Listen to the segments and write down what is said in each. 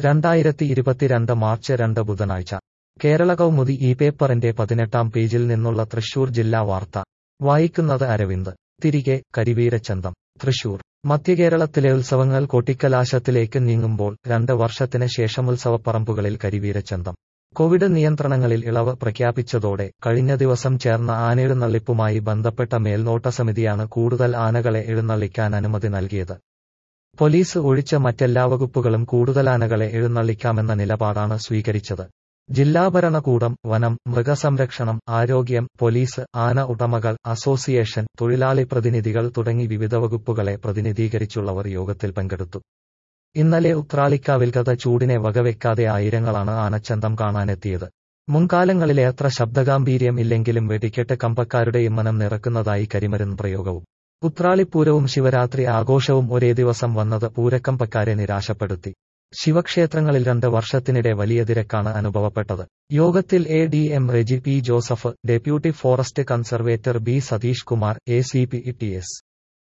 രണ്ടായിരത്തി ഇരുപത്തിരണ്ട് മാർച്ച് രണ്ട് ബുധനാഴ്ച കേരള കൗമുദി ഈ പേപ്പറിന്റെ പതിനെട്ടാം പേജിൽ നിന്നുള്ള തൃശൂർ ജില്ലാ വാർത്ത വായിക്കുന്നത് അരവിന്ദ് തിരികെ കരിവീരച്ചന്തം തൃശൂർ മധ്യകേരളത്തിലെ ഉത്സവങ്ങൾ കൊട്ടിക്കലാശത്തിലേക്ക് നീങ്ങുമ്പോൾ രണ്ട് വർഷത്തിന് ശേഷം ഉത്സവപ്പറമ്പുകളിൽ കരിവീരച്ചന്തം കോവിഡ് നിയന്ത്രണങ്ങളിൽ ഇളവ് പ്രഖ്യാപിച്ചതോടെ കഴിഞ്ഞ ദിവസം ചേർന്ന ആനെഴുന്നള്ളിപ്പുമായി ബന്ധപ്പെട്ട മേൽനോട്ട സമിതിയാണ് കൂടുതൽ ആനകളെ എഴുന്നള്ളിക്കാൻ അനുമതി നൽകിയത് പോലീസ് ഒഴിച്ച മറ്റെല്ലാ വകുപ്പുകളും കൂടുതൽ ആനകളെ എഴുന്നള്ളിക്കാമെന്ന നിലപാടാണ് സ്വീകരിച്ചത് ജില്ലാ ഭരണകൂടം വനം മൃഗസംരക്ഷണം ആരോഗ്യം പോലീസ് ആന ഉടമകൾ അസോസിയേഷൻ തൊഴിലാളി പ്രതിനിധികൾ തുടങ്ങി വിവിധ വകുപ്പുകളെ പ്രതിനിധീകരിച്ചുള്ളവർ യോഗത്തിൽ പങ്കെടുത്തു ഇന്നലെ ഉത്രാളിക്കാവിൽ കഥ ചൂടിനെ വകവെക്കാതെ ആയിരങ്ങളാണ് ആനച്ചന്തം കാണാനെത്തിയത് മുൻകാലങ്ങളിലെ അത്ര ശബ്ദഗാംഭീര്യം ഇല്ലെങ്കിലും വെടിക്കെട്ട് കമ്പക്കാരുടെയും മനം നിറക്കുന്നതായി കരിമരുന്ന് പ്രയോഗവും ഉത്രാളിപ്പൂരവും ശിവരാത്രി ആഘോഷവും ഒരേ ദിവസം വന്നത് പൂരക്കമ്പക്കാരെ നിരാശപ്പെടുത്തി ശിവക്ഷേത്രങ്ങളിൽ രണ്ട് വർഷത്തിനിടെ വലിയ തിരക്കാണ് അനുഭവപ്പെട്ടത് യോഗത്തിൽ A D M Reji P Joseph deputy forest conservator B Satheesh Kumar A C P T S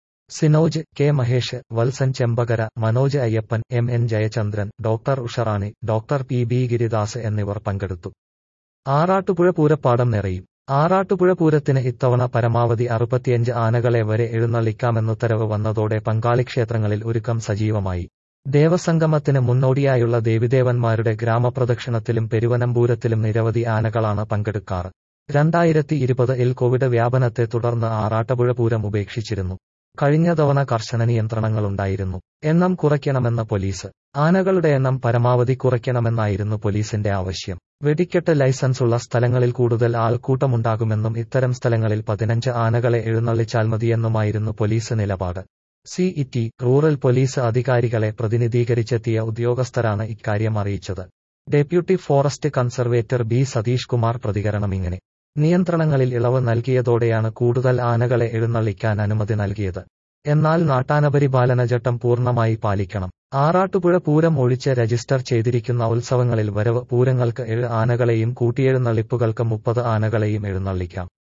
Sinoj K Mahesh Valsan Chembakara Manoj Ayyappan M N Jayachandran doctor Usharani doctor P B Giridas എന്നിവർ പങ്കെടുത്തു ആറാട്ടുപുഴ പൂരപ്പാടം നിറയും ആറാട്ടുപുഴ പൂരത്തിന് ഇത്തവണ പരമാവധി അറുപത്തിയഞ്ച് ആനകളെ വരെ എഴുന്നള്ളിക്കാമെന്നുത്തരവ് വന്നതോടെ പങ്കാളി ക്ഷേത്രങ്ങളിൽ ഒരുക്കം സജീവമായി ദേവസംഗമത്തിന് മുന്നോടിയായുള്ള ദേവിദേവന്മാരുടെ ഗ്രാമപ്രദക്ഷിണത്തിലും പെരുവനമ്പൂരത്തിലും നിരവധി ആനകളാണ് പങ്കെടുക്കാറ് രണ്ടായിരത്തി ഇരുപതിൽ കോവിഡ് വ്യാപനത്തെ തുടർന്ന് ആറാട്ടുപുഴ പൂരം ഉപേക്ഷിച്ചിരുന്നു കഴിഞ്ഞ തവണ കർശന നിയന്ത്രണങ്ങളുണ്ടായിരുന്നു എണ്ണം കുറയ്ക്കണമെന്ന പോലീസ് ആനകളുടെ എണ്ണം പരമാവധി കുറയ്ക്കണമെന്നായിരുന്നു പോലീസിന്റെ ആവശ്യം വെടിക്കെട്ട് ലൈസൻസുള്ള സ്ഥലങ്ങളിൽ കൂടുതൽ ആൾക്കൂട്ടമുണ്ടാകുമെന്നും ഇത്തരം സ്ഥലങ്ങളിൽ പതിനഞ്ച് ആനകളെ എഴുന്നള്ളിച്ചാൽ മതിയെന്നുമായിരുന്നു പോലീസ് നിലപാട് സിഇടി റൂറൽ പോലീസ് അധികാരികളെ പ്രതിനിധീകരിച്ചെത്തിയ ഉദ്യോഗസ്ഥരാണ് ഇക്കാര്യം അറിയിച്ചത് deputy forest conservator B Satheesh Kumar പ്രതികരണം ഇങ്ങനെ നിയന്ത്രണങ്ങളിൽ ഇളവ് നൽകിയതോടെയാണ് കൂടുതൽ ആനകളെ എഴുന്നള്ളിക്കാൻ അനുമതി നൽകിയത് എന്നാൽ നാട്ടാനപരിപാലന ചട്ടം പൂർണ്ണമായി പാലിക്കണം ആറാട്ടുപുഴ പൂരം ഒഴിച്ച് രജിസ്റ്റർ ചെയ്തിരിക്കുന്ന ഉത്സവങ്ങളിൽ വരവ് പൂരങ്ങൾക്ക് ഏഴ് ആനകളെയും കൂട്ടിയെഴുന്നള്ളിപ്പുകൾക്ക് മുപ്പത് ആനകളെയും എഴുന്നള്ളിക്കാം